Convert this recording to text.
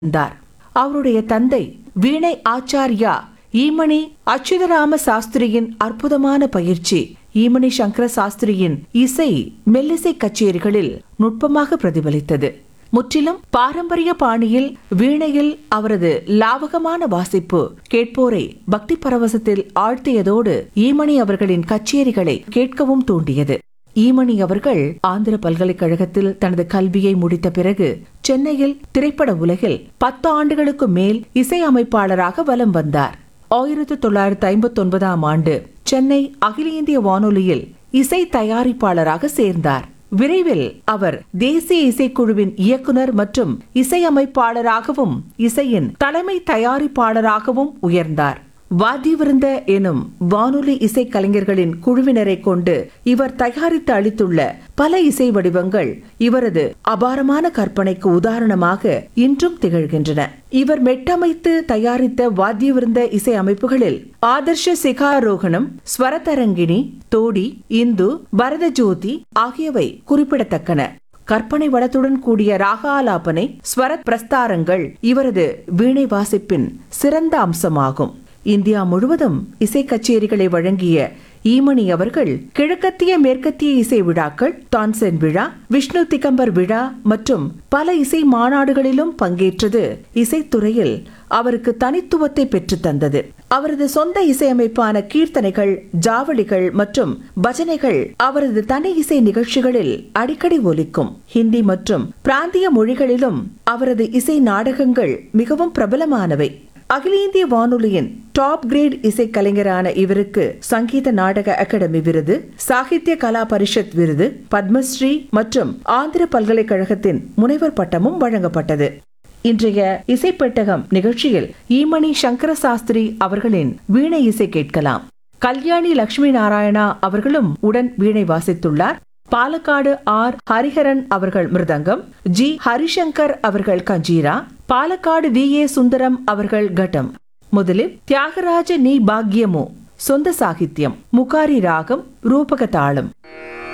இருந்தார் அவருடைய தந்தை வீணை ஆச்சாரியா ஈமணி அச்சுதராம சாஸ்திரியின் அற்புதமான பயிற்சி ஈமணி சங்கர சாஸ்திரியின் இசை மெல்லிசை கச்சேரிகளில் நுட்பமாக பிரதிபலித்தது முற்றிலும் பாரம்பரிய பாணியில் வீணையில் அவரது லாவகமான வாசிப்பு கேட்போரை பக்தி பரவசத்தில் ஆழ்த்தியதோடு ஈமணி அவர்களின் கச்சேரிகளை கேட்கவும் தூண்டியது ஈமணி அவர்கள் ஆந்திர பல்கலைக்கழகத்தில் தனது கல்வியை முடித்த பிறகு சென்னையில் திரைப்பட உலகில் பத்து ஆண்டுகளுக்கு மேல் இசையமைப்பாளராக வலம் வந்தார் ஆயிரத்து தொள்ளாயிரத்து ஐம்பத்தி ஒன்பதாம் ஆண்டு சென்னை அகில இந்திய வானொலியில் இசை தயாரிப்பாளராக சேர்ந்தார் விரைவில் அவர் தேசிய இசைக்குழுவின் இயக்குனர் மற்றும் இசையமைப்பாளராகவும் இசையின் தலைமை தயாரிப்பாளராகவும் உயர்ந்தார் வாத்தியவிருந்த எனும் வானொலி இசை கலைஞர்களின் குழுவினரை கொண்டு இவர் தயாரித்து அளித்துள்ள பல இசை வடிவங்கள் இவரது அபாரமான கற்பனைக்கு உதாரணமாக இன்றும் திகழ்கின்றன இவர் மெட்டமைத்து தயாரித்த வாத்தியவிருந்த இசை அமைப்புகளில் ஆதர்ஷ சிகாரோகணம் ஸ்வரதரங்கிணி தோடி இந்து பரதஜோதி ஆகியவை குறிப்பிடத்தக்கன கற்பனை வளத்துடன் கூடிய ராகாலாபனை ஸ்வரத் பிரஸ்தாரங்கள் இவரது வீணை வாசிப்பின் சிறந்த அம்சமாகும் இந்தியா முழுவதும் இசை கச்சேரிகளை வழங்கிய ஈமணி அவர்கள் கிழக்கத்திய மேற்கத்திய இசை விழாக்கள் தான்சென் விழா விஷ்ணு திகம்பர் விழா மற்றும் பல இசை மாநாடுகளிலும் பங்கேற்றது இசைத்துறையில் அவருக்கு தனித்துவத்தை பெற்றுத் தந்தது அவரது சொந்த இசையமைப்பான கீர்த்தனைகள் ஜாவளிகள் மற்றும் பஜனைகள் அவரது தனி இசை நிகழ்ச்சிகளில் அடிக்கடி ஒலிக்கும் ஹிந்தி மற்றும் பிராந்திய மொழிகளிலும் அவரது இசை நாடகங்கள் மிகவும் பிரபலமானவை அகில இந்திய வானொலியின் டாப் கிரேட் இசைக்கலைஞரான இவருக்கு சங்கீத நாடக அகாடமி விருது சாகித்ய கலா பரிஷத் விருது பத்மஸ்ரீ மற்றும் ஆந்திர பல்கலைக்கழகத்தின் முனைவர் பட்டமும் வழங்கப்பட்டது இன்றைய இசைப்பெட்டகம் நிகழ்ச்சியில் ஈமணி சங்கர சாஸ்திரி அவர்களின் வீணை இசை கேட்கலாம் கல்யாணி லட்சுமி நாராயணா அவர்களும் உடன் வீணை வாசித்துள்ளார் பாலக்காடு ஆர் ஹரிஹரன் அவர்கள் மிருதங்கம் ஜி ஹரிசங்கர் அவர்கள் கஞ்சீரா பாலக்காடு வி ஏ சுந்தரம் அவர்கள் கட்டம் முதலில் தியாகராஜ நீ பாக்யமு சொந்த சாகித்யம் முகாரி ராகம் ரூபக தாளம்